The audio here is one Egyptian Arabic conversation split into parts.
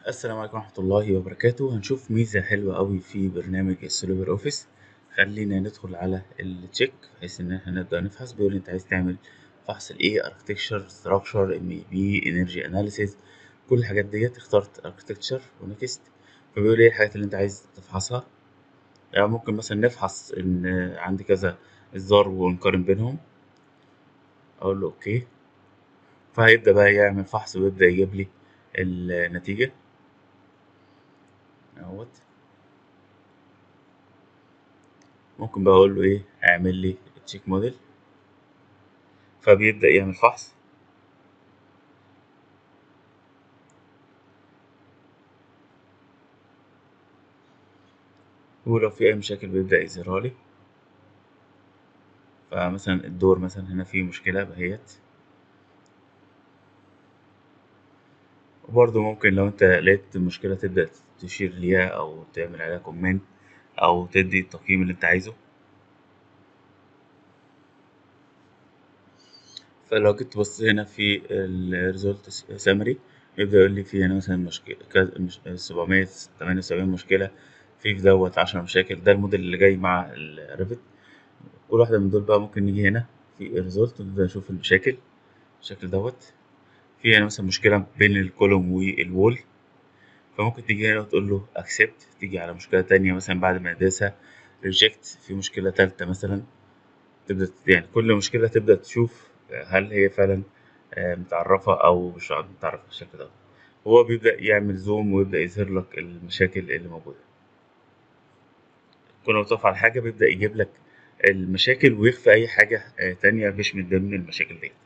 السلام عليكم ورحمة الله وبركاته هنشوف ميزة حلوة أوي في برنامج السوليبر أوفيس خلينا ندخل على التشيك بحيث إن احنا نبدأ نفحص بيقول أنت عايز تعمل فحص الإيه أركتكتشر ستراكشر ام اي بي انرجي اناليسيز كل الحاجات ديت اخترت أركتكتشر ونكست فبيقول إيه الحاجات اللي أنت عايز تفحصها يعني ممكن مثلا نفحص إن عندي كذا إصدار ونقارن بينهم أقول له أوكي فهيبدأ بقى يعمل فحص ويبدأ يجيب لي النتيجة اهوت ممكن بقى اقول له ايه اعمل لي تشيك موديل فبيبدأ يعمل فحص ولو في اي مشاكل بيبدأ يظهرها لي فمثلا الدور مثلا هنا فيه مشكلة بهيت وبرضه ممكن لو انت لقيت مشكلة تبدأ تشير ليها او تعمل عليها كومنت او تدي التقييم اللي انت عايزه فلو جيت تبص هنا في الريزولت سامري يبدأ يقول لي في هنا مثلا مشكلة سبعمية تمانية وسبعين مشكلة في في دوت عشرة مشاكل ده الموديل اللي جاي مع الريفت كل واحدة من دول بقى ممكن نيجي هنا في الريزولت ونبدأ نشوف المشاكل الشكل دوت في هنا مثلا مشكلة بين الكولوم والوول فممكن تيجي هنا وتقول له اكسبت تيجي على مشكلة تانية مثلا بعد ما ندرسها ريجكت في مشكلة تالتة مثلا تبدأ يعني كل مشكلة تبدأ تشوف هل هي فعلا متعرفة أو مش متعرفة بالشكل ده هو بيبدأ يعمل زوم ويبدأ يظهر لك المشاكل اللي موجودة كل ما تقف على حاجة بيبدأ يجيب لك المشاكل ويخفي أي حاجة تانية مش من ضمن المشاكل دي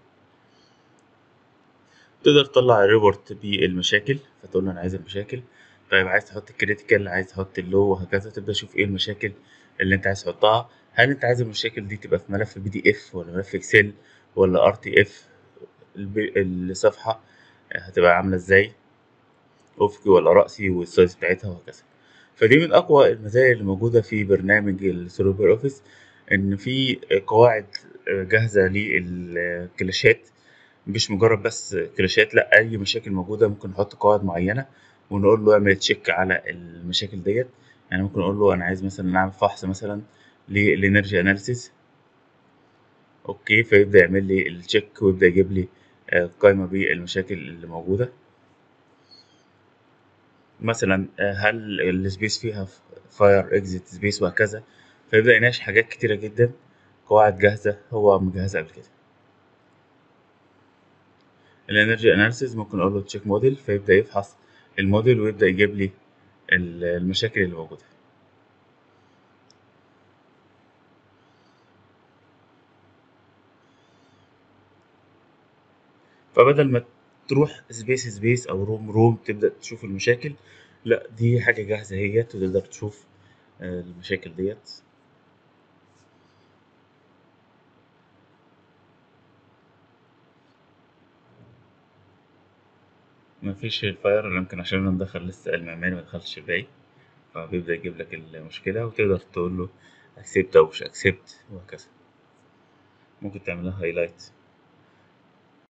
تقدر تطلع الريبورت بالمشاكل فتقول له أنا عايز المشاكل طيب عايز تحط الكريتيكال عايز تحط اللو وهكذا تبدأ تشوف ايه المشاكل اللي انت عايز تحطها هل انت عايز المشاكل دي تبقى في ملف بي دي اف ولا ملف اكسل ولا ار تي اف الصفحة هتبقى عاملة ازاي افقي ولا رأسي والسايز بتاعتها وهكذا فدي من اقوى المزايا اللي موجودة في برنامج السوليبر اوفيس ان في قواعد جاهزة للكلاشات مش مجرد بس كلاشات لا اي مشاكل موجودة ممكن نحط قواعد معينة ونقول له اعمل تشيك على المشاكل ديت يعني ممكن اقول له انا عايز مثلا نعمل فحص مثلا للانرجي اناليسيس اوكي فيبدا يعمل لي التشيك ويبدا يجيب لي قائمه بالمشاكل اللي موجوده مثلا هل السبيس فيها فاير اكزيت سبيس وهكذا فيبدا يناقش حاجات كتيره جدا قواعد جاهزه هو مجهزها قبل كده الانرجي اناليسيس ممكن اقول له تشيك موديل فيبدا يفحص الموديل ويبدا يجيب لي المشاكل اللي موجوده فبدل ما تروح سبيس سبيس او روم روم تبدا تشوف المشاكل لا دي حاجه جاهزه هي تقدر تشوف المشاكل ديت مفيش الفاير يمكن عشان انا مدخل لسه المعماري مدخلش الباقي فبيبدأ يجيب لك المشكلة وتقدر تقول له اكسبت او مش اكسبت وهكذا ممكن تعملها هايلايت